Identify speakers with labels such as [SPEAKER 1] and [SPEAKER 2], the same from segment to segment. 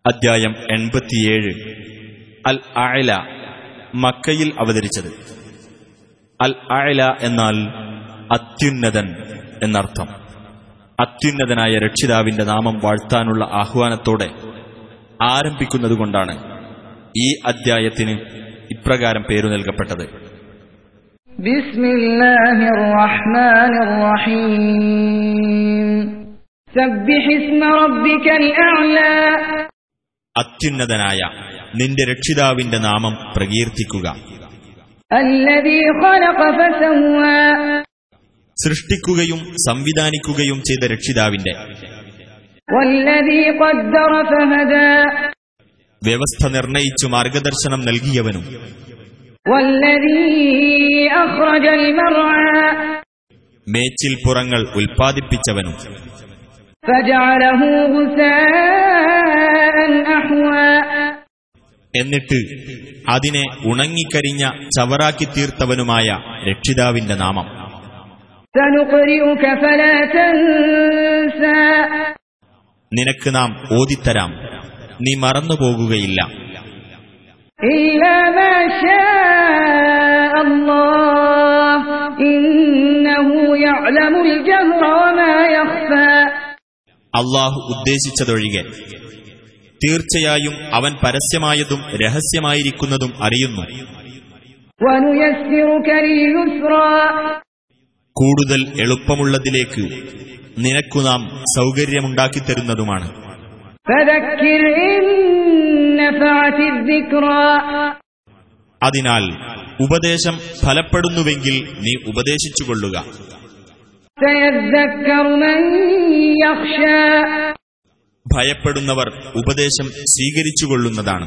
[SPEAKER 1] അദ്ധ്യായം എൺപത്തിയേഴ് അൽ അഅല മക്കയിൽ അവതരിച്ചത് അൽ അഅല എന്നാൽ അത്യുന്നതൻ എന്നർത്ഥം അത്യുന്നതനായ രക്ഷിതാവിന്റെ നാമം വാഴ്ത്താനുള്ള ആഹ്വാനത്തോടെ ആരംഭിക്കുന്നതുകൊണ്ടാണ് ഈ അദ്ധ്യായത്തിന് ഇപ്രകാരം പേരു നൽകപ്പെട്ടത്
[SPEAKER 2] بسم الله الرحمن الرحيم سبح اسم ربك الأعلى
[SPEAKER 1] അത്യുന്നതനായ നിന്റെ രക്ഷിതാവിന്റെ നാമം പ്രകീർത്തിക്കുക
[SPEAKER 2] الذي خلق فسوى
[SPEAKER 1] സൃഷ്ടിക്കുകയും സംവിധാനിക്കുകയും ചെയ്ത രക്ഷിതാവിന്റെ
[SPEAKER 2] والذي قدر فهدى
[SPEAKER 1] വ്യവസ്ഥ നിർണയിച്ചു മാർഗദർശനം നൽകിയവനും
[SPEAKER 2] والذي أخرج المرعى
[SPEAKER 1] മേച്ചിൽ പുറങ്ങൾ ഉൽപ്പാദിപ്പിച്ചവനും
[SPEAKER 2] فجعله غثاء أحوى
[SPEAKER 1] എന്നിട്ട് അതിനെ ഉണങ്ങിക്കരിഞ്ഞ ചവറാക്കി തീർത്തവനുമായ രക്ഷിതാവിന്റെ നാമം
[SPEAKER 2] سنقرئك فلا تنسى
[SPEAKER 1] നിനക്ക് നാം ഓതിത്തരാം നീ മറന്നുപോകുകയില്ല
[SPEAKER 2] إلا ما شاء الله إنه يعلم الجهر وما يخفى
[SPEAKER 1] അള്ളാഹു ഉദ്ദേശിച്ചതൊഴികെ തീർച്ചയായും അവൻ പരസ്യമായതും രഹസ്യമായിരിക്കുന്നതും അറിയുന്നു
[SPEAKER 2] ونيسرك لليسرى
[SPEAKER 1] കൂടുതൽ എളുപ്പമുള്ളതിലേക്ക് നിനക്കു നാം സൗകര്യമുണ്ടാക്കിത്തരുന്നതുമാണ്
[SPEAKER 2] فذكر إن نفعت الذكرى
[SPEAKER 1] അതിനാൽ ഉപദേശം ഫലപ്പെടുന്നുവെങ്കിൽ നീ ഉപദേശിച്ചുകൊള്ളുക
[SPEAKER 2] سيذكر من يخشى
[SPEAKER 1] ഭയപ്പെടുന്നവർ ഉപദേശം സ്വീകരിച്ചുകൊള്ളുന്നതാണ്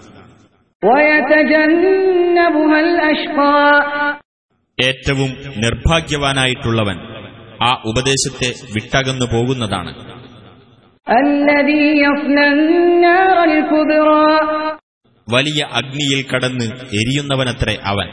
[SPEAKER 2] ويتجنبها الأشقى
[SPEAKER 1] ഏറ്റവും നിർഭാഗ്യവാനായിട്ടുള്ളവൻ ആ ഉപദേശത്തെ വിട്ടകന്നു പോകുന്നതാണ്
[SPEAKER 2] الذي يصلى النار الكبرى
[SPEAKER 1] വലിയ അഗ്നിയിൽ കടന്ന് എരിയുന്നവനത്രേ അവൻ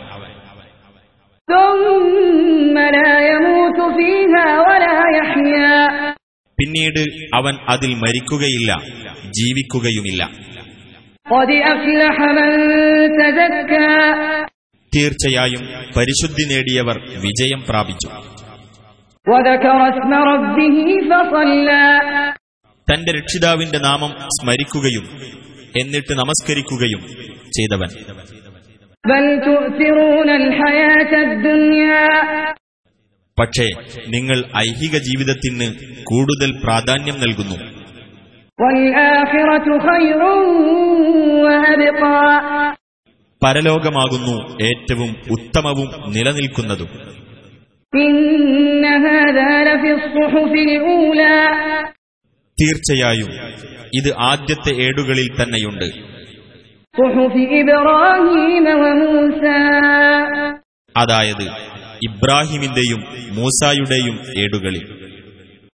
[SPEAKER 2] ثم لا يموت فيها ولا يحيا
[SPEAKER 1] പിന്നീട് അവൻ അതിൽ മരിക്കുകയില്ല ജീവിക്കുകയുമില്ല
[SPEAKER 2] قد أفلح من تزكى
[SPEAKER 1] തീർച്ചയായും പരിശുദ്ധി നേടിയവർ വിജയം പ്രാപിച്ചു
[SPEAKER 2] وذكر اسم ربه فصلى
[SPEAKER 1] തന്റെ രക്ഷിതാവിന്റെ നാമം സ്മരിക്കുകയും എന്നിട്ട് നമസ്കരിക്കുകയും ചെയ്തവൻ
[SPEAKER 2] بل تؤثرون الحياة الدنيا
[SPEAKER 1] പക്ഷേ നിങ്ങൾ ഐഹിക ജീവിതത്തിന് കൂടുതൽ പ്രാധാന്യം നൽകുന്നു
[SPEAKER 2] والآخرة خير وأبقى
[SPEAKER 1] പരലോകമാകുന്നു ഏറ്റവും ഉത്തമവും നിലനിൽക്കുന്നതും
[SPEAKER 2] إن هذا لفي الصحف الأولى
[SPEAKER 1] തീർച്ചയായും ഇത് ആദ്യത്തെ ഏടുകളിൽ തന്നെയുണ്ട്
[SPEAKER 2] صحف إبراهيم وموسى
[SPEAKER 1] അതായത് ഇബ്രാഹിമിന്റെയും മൂസായുടെയും ഏടുകളിൽ